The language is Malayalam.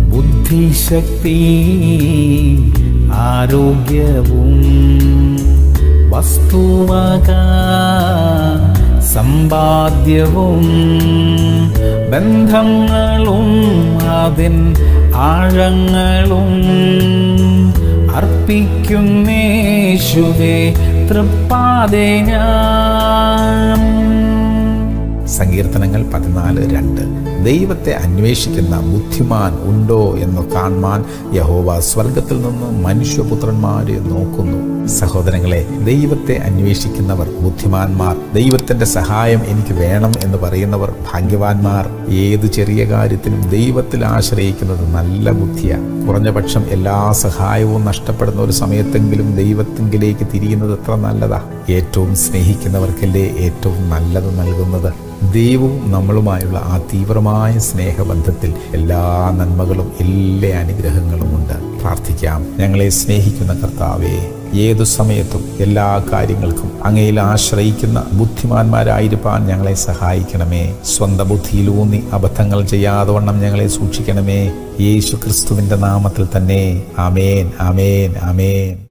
ബുദ്ധിശക്തി ആരോഗ്യവും വസ്തുവക സമ്പാദ്യവും ബന്ധങ്ങളും അതിൻ ആഴങ്ങളും അർപ്പിക്കുന്നേശുവേ തൃപ്പാതെ ഞാൻ സങ്കീർത്തനങ്ങൾ പതിനാല് രണ്ട് ദൈവത്തെ അന്വേഷിക്കുന്ന ബുദ്ധിമാൻ ഉണ്ടോ എന്ന് കാണുവാൻ യഹോവ സ്വർഗത്തിൽ നിന്ന് മനുഷ്യപുത്രന്മാരെ നോക്കുന്നു സഹോദരങ്ങളെ ദൈവത്തെ അന്വേഷിക്കുന്നവർ ബുദ്ധിമാന്മാർ ദൈവത്തിന്റെ സഹായം എനിക്ക് വേണം എന്ന് പറയുന്നവർ ഭാഗ്യവാന്മാർ ഏത് ചെറിയ കാര്യത്തിനും ദൈവത്തിൽ ആശ്രയിക്കുന്നത് നല്ല ബുദ്ധിയാണ് കുറഞ്ഞപക്ഷം എല്ലാ സഹായവും നഷ്ടപ്പെടുന്ന ഒരു സമയത്തെങ്കിലും ദൈവത്തിങ്കിലേക്ക് തിരിയുന്നത് എത്ര നല്ലതാ ഏറ്റവും സ്നേഹിക്കുന്നവർക്കല്ലേ ഏറ്റവും നല്ലത് നൽകുന്നത് ദൈവവും നമ്മളുമായുള്ള ആ തീവ്രമായ സ്നേഹബന്ധത്തിൽ എല്ലാ നന്മകളും എല്ലാ അനുഗ്രഹങ്ങളും ഉണ്ട് പ്രാർത്ഥിക്കാം ഞങ്ങളെ സ്നേഹിക്കുന്ന കർത്താവേ ഏതു സമയത്തും എല്ലാ കാര്യങ്ങൾക്കും അങ്ങയിൽ ആശ്രയിക്കുന്ന ബുദ്ധിമാന്മാരായിരിക്കാൻ ഞങ്ങളെ സഹായിക്കണമേ സ്വന്തം ബുദ്ധിയിലൂന്നി അബദ്ധങ്ങൾ ചെയ്യാതെ വണ്ണം ഞങ്ങളെ സൂക്ഷിക്കണമേ യേശു ക്രിസ്തുവിന്റെ നാമത്തിൽ തന്നെ ആമേൻ ആമേൻ ആമേൻ